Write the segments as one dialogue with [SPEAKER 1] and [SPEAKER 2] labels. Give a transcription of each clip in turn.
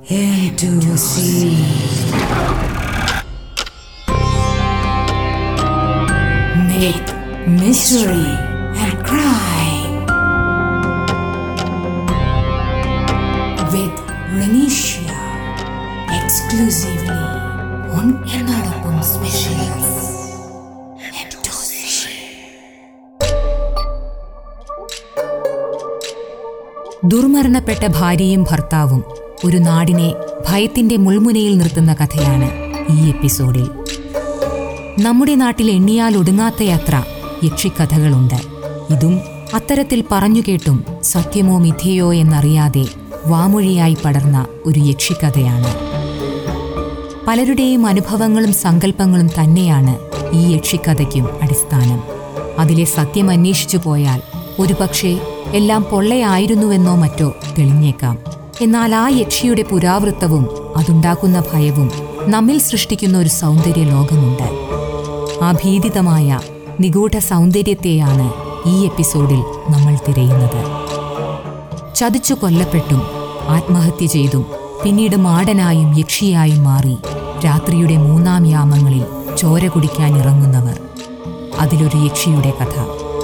[SPEAKER 1] into sea. Myth, mystery, and crime. With Renisha. Exclusively on എന്നോടൊപ്പം specials ദുർമരണപ്പെട്ട ഭാര്യയും ഭർത്താവും ഒരു നാടിനെ ഭയത്തിന്റെ മുൾമുനയിൽ നിർത്തുന്ന കഥയാണ് ഈ എപ്പിസോഡിൽ നമ്മുടെ നാട്ടിൽ എണ്ണിയാൽ ഒടുങ്ങാത്തയത്ര യക്ഷിക്കഥകളുണ്ട് ഇതും അത്തരത്തിൽ പറഞ്ഞുകേട്ടും സത്യമോ മിഥ്യയോ എന്നറിയാതെ വാമൊഴിയായി പടർന്ന ഒരു യക്ഷിക്കഥയാണ് പലരുടെയും അനുഭവങ്ങളും സങ്കല്പങ്ങളും തന്നെയാണ് ഈ യക്ഷിക്കഥയ്ക്കും അടിസ്ഥാനം അതിലെ സത്യം അന്വേഷിച്ചു പോയാൽ ഒരുപക്ഷെ എല്ലാം പൊള്ളയായിരുന്നുവെന്നോ മറ്റോ തെളിഞ്ഞേക്കാം എന്നാൽ ആ യക്ഷിയുടെ പുരാവൃത്തവും അതുണ്ടാക്കുന്ന ഭയവും നമ്മിൽ സൃഷ്ടിക്കുന്ന ഒരു സൗന്ദര്യ ലോകമുണ്ട് ആ ഭീതിതമായ നിഗൂഢ സൗന്ദര്യത്തെയാണ് ഈ എപ്പിസോഡിൽ നമ്മൾ തിരയുന്നത് ചതിച്ചു കൊല്ലപ്പെട്ടും ആത്മഹത്യ ചെയ്തും പിന്നീട് മാടനായും യക്ഷിയായും മാറി രാത്രിയുടെ മൂന്നാം യാമങ്ങളിൽ ചോര കുടിക്കാൻ ഇറങ്ങുന്നവർ അതിലൊരു യക്ഷിയുടെ കഥ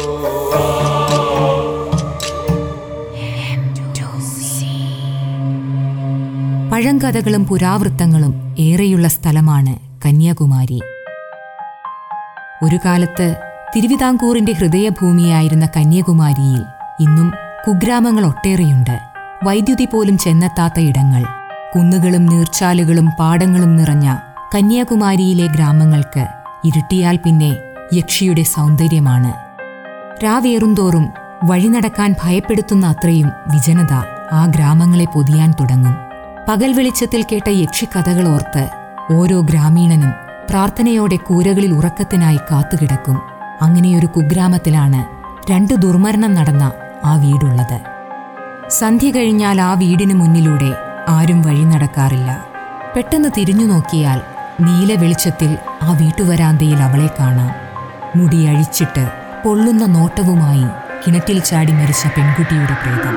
[SPEAKER 1] പഴങ്കഥകളും പുരാവൃത്തങ്ങളും ഏറെയുള്ള സ്ഥലമാണ് കന്യാകുമാരി ഒരു കാലത്ത് തിരുവിതാംകൂറിന്റെ ഹൃദയഭൂമിയായിരുന്ന കന്യാകുമാരിയിൽ ഇന്നും കുഗ്രാമങ്ങൾ ഒട്ടേറെയുണ്ട് വൈദ്യുതി പോലും ചെന്നെത്താത്ത ഇടങ്ങൾ കുന്നുകളും നീർച്ചാലുകളും പാടങ്ങളും നിറഞ്ഞ കന്യാകുമാരിയിലെ ഗ്രാമങ്ങൾക്ക് ഇരുട്ടിയാൽ പിന്നെ യക്ഷിയുടെ സൗന്ദര്യമാണ് രാവേറുന്തോറും വഴി നടക്കാൻ ഭയപ്പെടുത്തുന്ന അത്രയും വിജനത ആ ഗ്രാമങ്ങളെ പൊതിയാൻ തുടങ്ങും പകൽ വെളിച്ചത്തിൽ കേട്ട യക്ഷിക്കഥകൾ ഓർത്ത് ഓരോ ഗ്രാമീണനും പ്രാർത്ഥനയോടെ കൂരകളിൽ ഉറക്കത്തിനായി കാത്തുകിടക്കും അങ്ങനെയൊരു കുഗ്രാമത്തിലാണ് രണ്ട് ദുർമരണം നടന്ന ആ വീടുള്ളത് സന്ധ്യ കഴിഞ്ഞാൽ ആ വീടിന് മുന്നിലൂടെ ആരും വഴി നടക്കാറില്ല പെട്ടെന്ന് തിരിഞ്ഞു നോക്കിയാൽ നീല വെളിച്ചത്തിൽ ആ വീട്ടുവരാന്തയിൽ അവളെ കാണാം മുടി അഴിച്ചിട്ട് പൊള്ളുന്ന നോട്ടവുമായി കിണറ്റിൽ ചാടി മരിച്ച പെൺകുട്ടിയുടെ പ്രേതം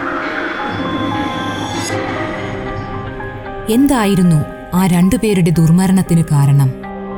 [SPEAKER 1] എന്തായിരുന്നു ആ രണ്ടുപേരുടെ ദുർമരണത്തിന് കാരണം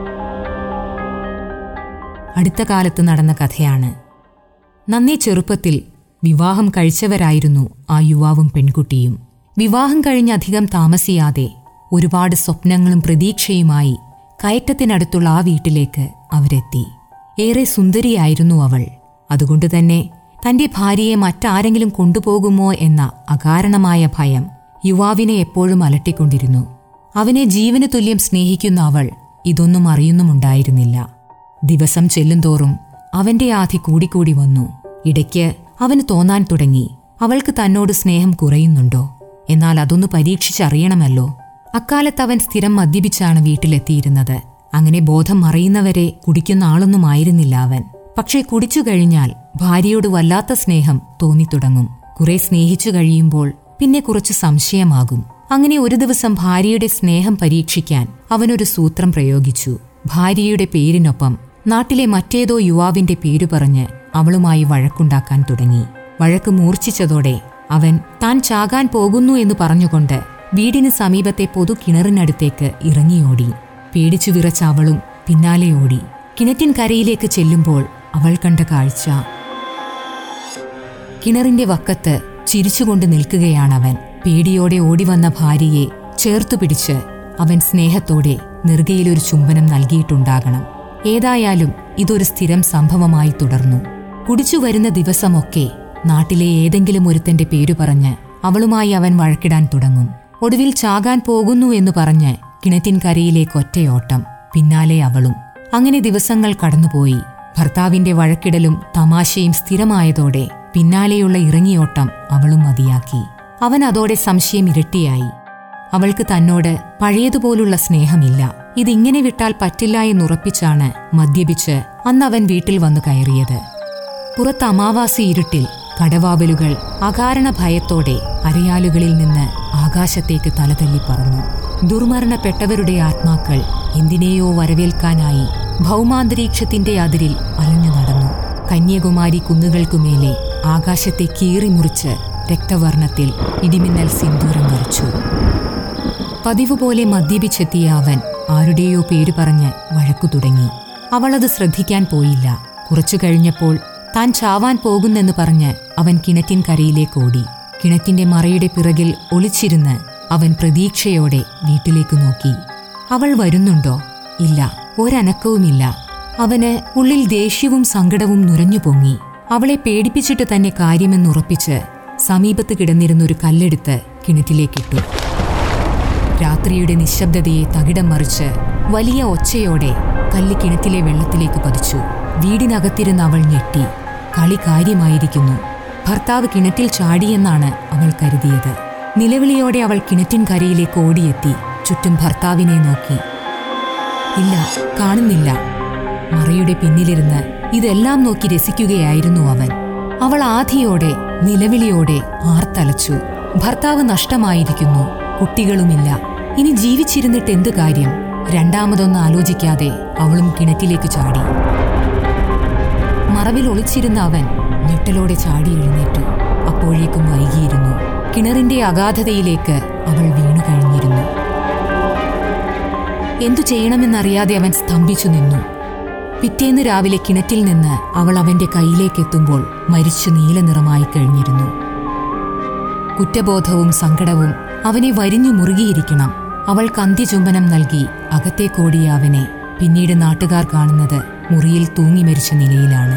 [SPEAKER 1] അടുത്ത കാലത്ത് നടന്ന കഥയാണ് നന്നേ ചെറുപ്പത്തിൽ വിവാഹം കഴിച്ചവരായിരുന്നു ആ യുവാവും പെൺകുട്ടിയും വിവാഹം കഴിഞ്ഞ് അധികം താമസിയാതെ ഒരുപാട് സ്വപ്നങ്ങളും പ്രതീക്ഷയുമായി കയറ്റത്തിനടുത്തുള്ള ആ വീട്ടിലേക്ക് അവരെത്തി ഏറെ സുന്ദരിയായിരുന്നു അവൾ അതുകൊണ്ട് തന്നെ തന്റെ ഭാര്യയെ മറ്റാരെങ്കിലും കൊണ്ടുപോകുമോ എന്ന അകാരണമായ ഭയം യുവാവിനെ എപ്പോഴും അലട്ടിക്കൊണ്ടിരുന്നു അവനെ ജീവന് തുല്യം സ്നേഹിക്കുന്ന അവൾ ഇതൊന്നും അറിയുന്നുമുണ്ടായിരുന്നില്ല ദിവസം ചെല്ലുംതോറും അവന്റെ ആധി കൂടിക്കൂടി വന്നു ഇടയ്ക്ക് അവന് തോന്നാൻ തുടങ്ങി അവൾക്ക് തന്നോട് സ്നേഹം കുറയുന്നുണ്ടോ എന്നാൽ അതൊന്ന് പരീക്ഷിച്ചറിയണമല്ലോ അക്കാലത്ത് അവൻ സ്ഥിരം മദ്യപിച്ചാണ് വീട്ടിലെത്തിയിരുന്നത് അങ്ങനെ ബോധം മറയുന്നവരെ കുടിക്കുന്ന ആളൊന്നും ആയിരുന്നില്ല അവൻ പക്ഷേ കുടിച്ചു കഴിഞ്ഞാൽ ഭാര്യയോട് വല്ലാത്ത സ്നേഹം തോന്നിത്തുടങ്ങും കുറെ സ്നേഹിച്ചു കഴിയുമ്പോൾ പിന്നെ കുറച്ച് സംശയമാകും അങ്ങനെ ഒരു ദിവസം ഭാര്യയുടെ സ്നേഹം പരീക്ഷിക്കാൻ അവനൊരു സൂത്രം പ്രയോഗിച്ചു ഭാര്യയുടെ പേരിനൊപ്പം നാട്ടിലെ മറ്റേതോ യുവാവിന്റെ പേരു പറഞ്ഞ് അവളുമായി വഴക്കുണ്ടാക്കാൻ തുടങ്ങി വഴക്ക് മൂർച്ഛിച്ചതോടെ അവൻ താൻ ചാകാൻ പോകുന്നു എന്ന് പറഞ്ഞുകൊണ്ട് വീടിന് സമീപത്തെ പൊതു കിണറിനടുത്തേക്ക് ഇറങ്ങിയോടി പേടിച്ചു വിറച്ച അവളും പിന്നാലെ ഓടി കിണറ്റിൻ കരയിലേക്ക് ചെല്ലുമ്പോൾ അവൾ കണ്ട കാഴ്ച കിണറിന്റെ വക്കത്ത് ചിരിച്ചുകൊണ്ട് നിൽക്കുകയാണവൻ പേടിയോടെ ഓടിവന്ന ഭാര്യയെ ചേർത്തു പിടിച്ച് അവൻ സ്നേഹത്തോടെ നെറുകയിലൊരു ചുംബനം നൽകിയിട്ടുണ്ടാകണം ഏതായാലും ഇതൊരു സ്ഥിരം സംഭവമായി തുടർന്നു കുടിച്ചു വരുന്ന ദിവസമൊക്കെ നാട്ടിലെ ഏതെങ്കിലും ഒരുത്തന്റെ പേരു പറഞ്ഞ് അവളുമായി അവൻ വഴക്കിടാൻ തുടങ്ങും ഒടുവിൽ ചാകാൻ പോകുന്നു എന്ന് പറഞ്ഞ് കിണറ്റിൻ കരയിലേക്ക് ഒറ്റയോട്ടം പിന്നാലെ അവളും അങ്ങനെ ദിവസങ്ങൾ കടന്നുപോയി ഭർത്താവിന്റെ വഴക്കിടലും തമാശയും സ്ഥിരമായതോടെ പിന്നാലെയുള്ള ഇറങ്ങിയോട്ടം അവളും മതിയാക്കി അവൻ അതോടെ സംശയം ഇരട്ടിയായി അവൾക്ക് തന്നോട് പഴയതുപോലുള്ള സ്നേഹമില്ല ഇതിങ്ങനെ വിട്ടാൽ പറ്റില്ല എന്നുറപ്പിച്ചാണ് മദ്യപിച്ച് അന്ന് അവൻ വീട്ടിൽ വന്നു കയറിയത് പുറത്ത് അമാവാസി ഇരുട്ടിൽ കടവാവലുകൾ അകാരണ ഭയത്തോടെ അരയാലുകളിൽ നിന്ന് ആകാശത്തേക്ക് തലതല്ലി പറന്നു ദുർമരണപ്പെട്ടവരുടെ ആത്മാക്കൾ എന്തിനേയോ വരവേൽക്കാനായി ഭൗമാന്തരീക്ഷത്തിന്റെ അതിരിൽ അലഞ്ഞു നടന്നു കന്യാകുമാരി കുന്നുകൾക്കുമേലെ ആകാശത്തെ കീറിമുറിച്ച് രക്തവർണത്തിൽ ഇടിമിന്നൽ സിന്ദൂരം വരച്ചു പതിവ് പോലെ മദ്യപിച്ചെത്തിയ അവൻ ആരുടെയോ പേര് പറഞ്ഞ് വഴക്കു തുടങ്ങി അവളത് ശ്രദ്ധിക്കാൻ പോയില്ല കുറച്ചു കഴിഞ്ഞപ്പോൾ താൻ ചാവാൻ പോകുന്നെന്ന് പറഞ്ഞ് അവൻ കിണറ്റിൻ കരയിലേക്ക് ഓടി കിണറ്റിന്റെ മറയുടെ പിറകിൽ ഒളിച്ചിരുന്ന് അവൻ പ്രതീക്ഷയോടെ വീട്ടിലേക്ക് നോക്കി അവൾ വരുന്നുണ്ടോ ഇല്ല ഒരനക്കവുമില്ല അവന് ഉള്ളിൽ ദേഷ്യവും സങ്കടവും നുരഞ്ഞു പൊങ്ങി അവളെ പേടിപ്പിച്ചിട്ട് തന്നെ കാര്യമെന്നുറപ്പിച്ച് സമീപത്ത് കിടന്നിരുന്നൊരു കല്ലെടുത്ത് കിണറ്റിലേക്കിട്ടു രാത്രിയുടെ നിശബ്ദതയെ തകിടം മറിച്ച് വലിയ ഒച്ചയോടെ കല്ല് കിണറ്റിലെ വെള്ളത്തിലേക്ക് പതിച്ചു വീടിനകത്തിരുന്ന അവൾ ഞെട്ടി കളി കാര്യമായിരിക്കുന്നു ഭർത്താവ് കിണറ്റിൽ ചാടിയെന്നാണ് അവൾ കരുതിയത് നിലവിളിയോടെ അവൾ കിണറ്റിൻ കരയിലേക്ക് ഓടിയെത്തി ചുറ്റും ഭർത്താവിനെ നോക്കി ഇല്ല കാണുന്നില്ല മറയുടെ പിന്നിലിരുന്ന് ഇതെല്ലാം നോക്കി രസിക്കുകയായിരുന്നു അവൻ അവൾ ആധിയോടെ നിലവിളിയോടെ ആർത്തലച്ചു ഭർത്താവ് നഷ്ടമായിരിക്കുന്നു കുട്ടികളുമില്ല ഇനി ജീവിച്ചിരുന്നിട്ട് എന്ത് കാര്യം രണ്ടാമതൊന്നും ആലോചിക്കാതെ അവളും കിണറ്റിലേക്ക് ചാടി മറവിൽ ഒളിച്ചിരുന്ന അവൻ ഞെട്ടലോടെ ചാടി എഴുന്നേറ്റു അപ്പോഴേക്കും വൈകിയിരുന്നു കിണറിന്റെ അഗാധതയിലേക്ക് അവൾ വീണു കഴിഞ്ഞിരുന്നു എന്തു ചെയ്യണമെന്നറിയാതെ അവൻ സ്തംഭിച്ചു നിന്നു പിറ്റേന്ന് രാവിലെ കിണറ്റിൽ നിന്ന് അവൾ അവന്റെ കയ്യിലേക്കെത്തുമ്പോൾ മരിച്ചു നീലനിറമായി കഴിഞ്ഞിരുന്നു കുറ്റബോധവും സങ്കടവും അവനെ വരിഞ്ഞു മുറുകിയിരിക്കണം അവൾ കന്ത്യചുംബനം നൽകി അകത്തേക്കോടിയ അവനെ പിന്നീട് നാട്ടുകാർ കാണുന്നത് മുറിയിൽ തൂങ്ങി മരിച്ച നിലയിലാണ്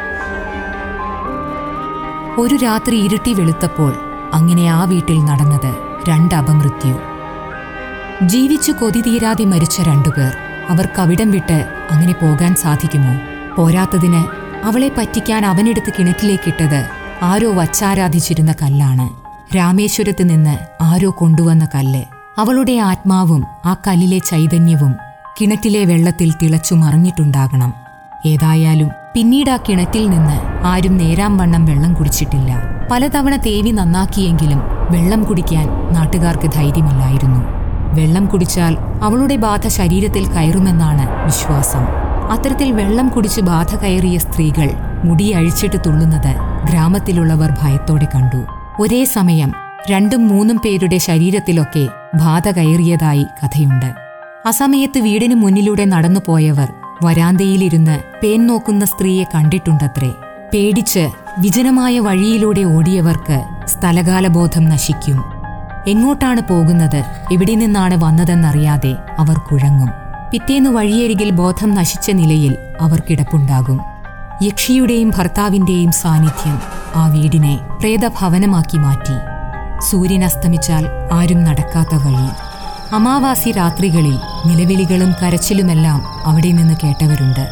[SPEAKER 1] ഒരു രാത്രി ഇരുട്ടി വെളുത്തപ്പോൾ അങ്ങനെ ആ വീട്ടിൽ നടന്നത് രണ്ട് അപമൃത്യു ജീവിച്ചു കൊതി തീരാതെ മരിച്ച രണ്ടുപേർ അവർക്ക് അവിടം വിട്ട് അങ്ങനെ പോകാൻ സാധിക്കുമോ പോരാത്തതിന് അവളെ പറ്റിക്കാൻ അവനെടുത്ത് കിണറ്റിലേക്കിട്ടത് ആരോ വച്ചാരാധിച്ചിരുന്ന കല്ലാണ് രാമേശ്വരത്ത് നിന്ന് ആരോ കൊണ്ടുവന്ന കല്ല് അവളുടെ ആത്മാവും ആ കല്ലിലെ ചൈതന്യവും കിണറ്റിലെ വെള്ളത്തിൽ തിളച്ചു മറിഞ്ഞിട്ടുണ്ടാകണം ഏതായാലും പിന്നീട് ആ കിണറ്റിൽ നിന്ന് ആരും നേരാം വണ്ണം വെള്ളം കുടിച്ചിട്ടില്ല പലതവണ തേവി നന്നാക്കിയെങ്കിലും വെള്ളം കുടിക്കാൻ നാട്ടുകാർക്ക് ധൈര്യമില്ലായിരുന്നു വെള്ളം കുടിച്ചാൽ അവളുടെ ബാധ ശരീരത്തിൽ കയറുമെന്നാണ് വിശ്വാസം അത്തരത്തിൽ വെള്ളം കുടിച്ച് ബാധ കയറിയ സ്ത്രീകൾ മുടി അഴിച്ചിട്ട് തുള്ളുന്നത് ഗ്രാമത്തിലുള്ളവർ ഭയത്തോടെ കണ്ടു ഒരേ സമയം രണ്ടും മൂന്നും പേരുടെ ശരീരത്തിലൊക്കെ ബാധ കയറിയതായി കഥയുണ്ട് അസമയത്ത് വീടിന് മുന്നിലൂടെ നടന്നുപോയവർ വരാന്തയിലിരുന്ന് പേൻ നോക്കുന്ന സ്ത്രീയെ കണ്ടിട്ടുണ്ടത്രേ പേടിച്ച് വിജനമായ വഴിയിലൂടെ ഓടിയവർക്ക് സ്ഥലകാലബോധം നശിക്കും എങ്ങോട്ടാണ് പോകുന്നത് എവിടെ നിന്നാണ് വന്നതെന്നറിയാതെ അവർ കുഴങ്ങും പിറ്റേന്ന് വഴിയരികിൽ ബോധം നശിച്ച നിലയിൽ അവർ കിടപ്പുണ്ടാകും യക്ഷിയുടെയും ഭർത്താവിന്റെയും സാന്നിധ്യം ആ വീടിനെ പ്രേതഭവനമാക്കി മാറ്റി സൂര്യൻ അസ്തമിച്ചാൽ ആരും നടക്കാത്ത വഴി അമാവാസി രാത്രികളിൽ നിലവിളികളും കരച്ചിലുമെല്ലാം അവിടെ നിന്ന് കേട്ടവരുണ്ട്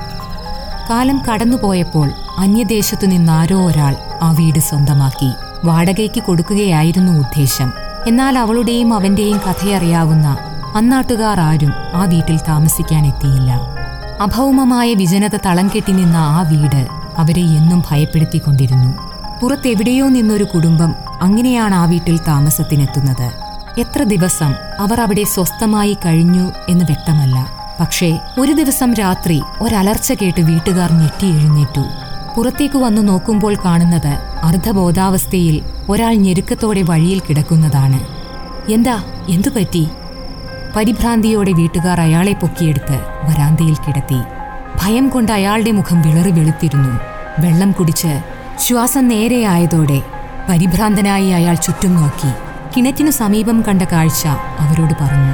[SPEAKER 1] കാലം കടന്നുപോയപ്പോൾ അന്യദേശത്തു നിന്നാരോ ഒരാൾ ആ വീട് സ്വന്തമാക്കി വാടകയ്ക്ക് കൊടുക്കുകയായിരുന്നു ഉദ്ദേശം എന്നാൽ അവളുടെയും അവന്റെയും കഥയറിയാവുന്ന അന്നാട്ടുകാർ ആരും ആ വീട്ടിൽ താമസിക്കാൻ എത്തിയില്ല അഭൗമമായ വിജനത തളം കെട്ടി നിന്ന ആ വീട് അവരെ എന്നും ഭയപ്പെടുത്തിക്കൊണ്ടിരുന്നു പുറത്തെവിടെയോ നിന്നൊരു കുടുംബം അങ്ങനെയാണ് ആ വീട്ടിൽ താമസത്തിനെത്തുന്നത് എത്ര ദിവസം അവർ അവിടെ സ്വസ്ഥമായി കഴിഞ്ഞു എന്ന് വ്യക്തമല്ല പക്ഷേ ഒരു ദിവസം രാത്രി ഒരലർച്ച കേട്ട് വീട്ടുകാർ ഞെട്ടി എഴുന്നേറ്റു പുറത്തേക്ക് വന്നു നോക്കുമ്പോൾ കാണുന്നത് അർദ്ധബോധാവസ്ഥയിൽ ഒരാൾ ഞെരുക്കത്തോടെ വഴിയിൽ കിടക്കുന്നതാണ് എന്താ എന്തു പറ്റി പരിഭ്രാന്തിയോടെ വീട്ടുകാർ അയാളെ പൊക്കിയെടുത്ത് വരാന്തയിൽ കിടത്തി ഭയം കൊണ്ട് അയാളുടെ മുഖം വിളറി വെളുത്തിരുന്നു വെള്ളം കുടിച്ച് ശ്വാസം നേരെയായതോടെ പരിഭ്രാന്തനായി അയാൾ ചുറ്റും നോക്കി കിണറ്റിനു സമീപം കണ്ട കാഴ്ച അവരോട് പറഞ്ഞു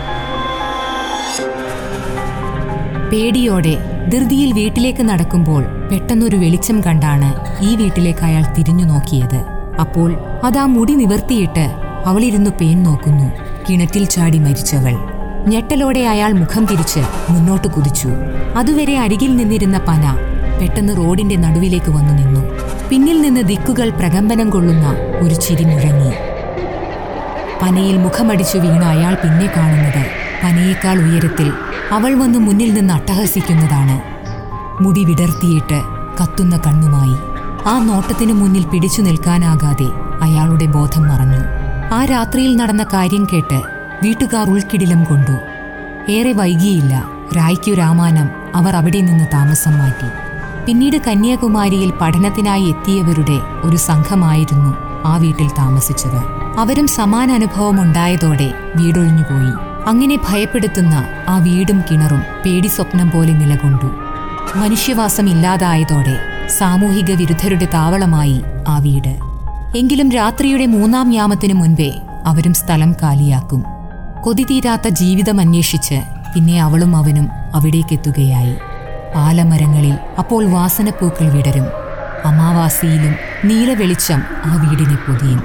[SPEAKER 1] പേടിയോടെ ധൃതിയിൽ വീട്ടിലേക്ക് നടക്കുമ്പോൾ പെട്ടെന്നൊരു വെളിച്ചം കണ്ടാണ് ഈ വീട്ടിലേക്ക് അയാൾ തിരിഞ്ഞു നോക്കിയത് അപ്പോൾ അതാ മുടി നിവർത്തിയിട്ട് അവളിരുന്നു പേൻ നോക്കുന്നു കിണറ്റിൽ ചാടി മരിച്ചവൾ ഞെട്ടലോടെ അയാൾ മുഖം തിരിച്ച് മുന്നോട്ട് കുതിച്ചു അതുവരെ അരികിൽ നിന്നിരുന്ന പന പെട്ടെന്ന് റോഡിന്റെ നടുവിലേക്ക് വന്നു നിന്നു പിന്നിൽ നിന്ന് ദിക്കുകൾ പ്രകമ്പനം കൊള്ളുന്ന ഒരു ചിരി മുഴങ്ങി പനയിൽ മുഖമടിച്ചു വീണ അയാൾ പിന്നെ കാണുന്നത് പനയേക്കാൾ ഉയരത്തിൽ അവൾ വന്ന് മുന്നിൽ നിന്ന് അട്ടഹസിക്കുന്നതാണ് മുടി വിടർത്തിയിട്ട് കത്തുന്ന കണ്ണുമായി ആ നോട്ടത്തിനു മുന്നിൽ പിടിച്ചു നിൽക്കാനാകാതെ അയാളുടെ ബോധം മറഞ്ഞു ആ രാത്രിയിൽ നടന്ന കാര്യം കേട്ട് വീട്ടുകാർ ഉൾക്കിടിലം കൊണ്ടു ഏറെ വൈകിയില്ല രായ്ക്കു രാമാനം അവർ അവിടെ നിന്ന് താമസം മാറ്റി പിന്നീട് കന്യാകുമാരിയിൽ പഠനത്തിനായി എത്തിയവരുടെ ഒരു സംഘമായിരുന്നു ആ വീട്ടിൽ താമസിച്ചത് അവരും സമാന അനുഭവം ഉണ്ടായതോടെ വീടൊഴിഞ്ഞുപോയി അങ്ങനെ ഭയപ്പെടുത്തുന്ന ആ വീടും കിണറും പേടി സ്വപ്നം പോലെ നിലകൊണ്ടു മനുഷ്യവാസം ഇല്ലാതായതോടെ സാമൂഹിക വിരുദ്ധരുടെ താവളമായി ആ വീട് എങ്കിലും രാത്രിയുടെ മൂന്നാം യാമത്തിനു മുൻപേ അവരും സ്ഥലം കാലിയാക്കും കൊതി തീരാത്ത ജീവിതം അന്വേഷിച്ച് പിന്നെ അവളും അവനും അവിടേക്കെത്തുകയായി ആലമരങ്ങളിൽ അപ്പോൾ വാസനപ്പൂക്കൾ വിടരും അമാവാസിയിലും നീലവെളിച്ചം ആ വീടിനെ പൊതിയും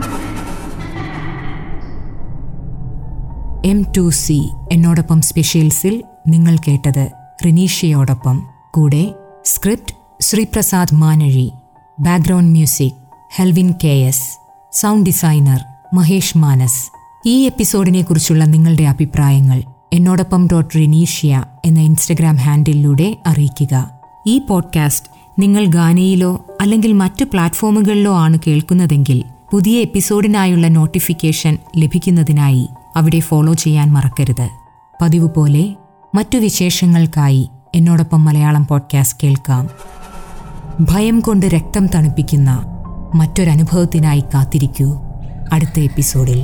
[SPEAKER 1] എം ടു സി എന്നോടൊപ്പം സ്പെഷ്യൽസിൽ നിങ്ങൾ കേട്ടത് റിനീഷയോടൊപ്പം കൂടെ script Sreeprasad Manazhi background music Helvin K S sound designer Mahesh Manas ഈ എപ്പിസോഡിനെ കുറിച്ചുള്ള നിങ്ങളുടെ അഭിപ്രായങ്ങൾ എന്നോടൊപ്പം ഡോട്ട് റിനീഷ്യ എന്ന ഇൻസ്റ്റഗ്രാം ഹാൻഡിലൂടെ അറിയിക്കുക ഈ പോഡ്കാസ്റ്റ് നിങ്ങൾ ഗാനയിലോ അല്ലെങ്കിൽ മറ്റ് പ്ലാറ്റ്ഫോമുകളിലോ ആണ് കേൾക്കുന്നതെങ്കിൽ പുതിയ എപ്പിസോഡിനായുള്ള നോട്ടിഫിക്കേഷൻ ലഭിക്കുന്നതിനായി അവിടെ ഫോളോ ചെയ്യാൻ മറക്കരുത് പതിവ് പോലെ മറ്റു വിശേഷങ്ങൾക്കായി എന്നോടൊപ്പം മലയാളം പോഡ്കാസ്റ്റ് കേൾക്കാം ഭയം കൊണ്ട് രക്തം തണുപ്പിക്കുന്ന മറ്റൊരനുഭവത്തിനായി കാത്തിരിക്കൂ അടുത്ത എപ്പിസോഡിൽ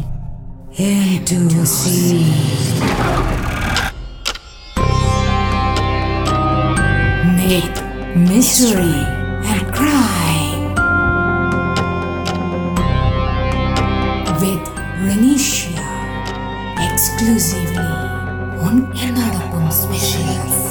[SPEAKER 1] Myth, mystery, and crime with Renisha exclusively on എന്നോടൊപ്പം സ്പെഷ്യൽസ്